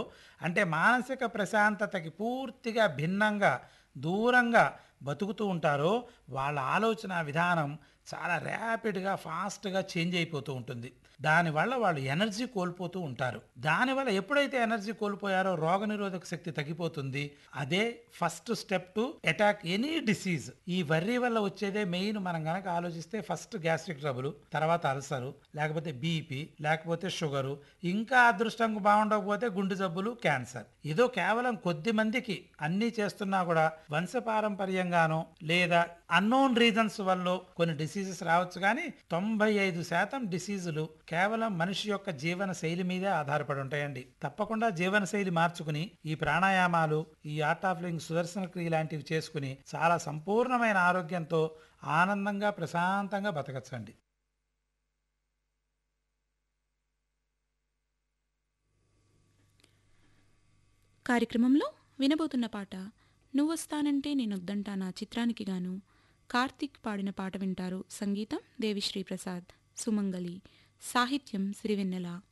అంటే మానసిక ప్రశాంతతకి పూర్తిగా భిన్నంగా దూరంగా బతుకుతూ ఉంటారో వాళ్ళ ఆలోచన విధానం చాలా ర్యాపిడ్గా ఫాస్ట్గా చేంజ్ అయిపోతూ ఉంటుంది దానివల్ల వాళ్ళు ఎనర్జీ కోల్పోతూ ఉంటారు దానివల్ల ఎప్పుడైతే ఎనర్జీ కోల్పోయారో రోగనిరోధక శక్తి తగ్గిపోతుంది అదే first step to attack any disease ఈ వర్రీ వల్ల వచ్చేదే మెయిన్ మనం గనక ఆలోచిస్తే ఫస్ట్ గ్యాస్ట్రిక్ ట్రబుల్ తర్వాత అల్సరు లేకపోతే బీపీ లేకపోతే షుగరు ఇంకా అదృష్టంగా బాగుండకపోతే గుండె జబ్బులు క్యాన్సర్ ఏదో కేవలం కొద్ది మందికి అన్నీ చేస్తున్నా కూడా వంశపారంపర్యంగానో లేదా అన్నోన్ రీజన్స్ వల్ల కొన్ని డిసీజెస్ రావచ్చు కానీ తొంభై ఐదు శాతం డిసీజులు కేవలం మనిషి యొక్క జీవన శైలి మీదే ఆధారపడి ఉంటాయండి తప్పకుండా జీవన శైలి మార్చుకుని ఈ ప్రాణాయామాలు ఈ ఆర్ట్ ఆఫ్ లింగ్ సుదర్శన క్రియ లాంటివి చేసుకుని చాలా సంపూర్ణమైన ఆరోగ్యంతో ఆనందంగా ప్రశాంతంగా బతకచ్చండి కార్యక్రమంలో వినబోతున్న పాట నువ్వొస్తానంటే నేనొద్దంటా నా చిత్రానికి గాను కార్తీక్ పాడిన పాట వింటారు సంగీతం దేవిశ్రీ ప్రసాద్ సుమంగలి సాహిత్యం సిరివెన్నెల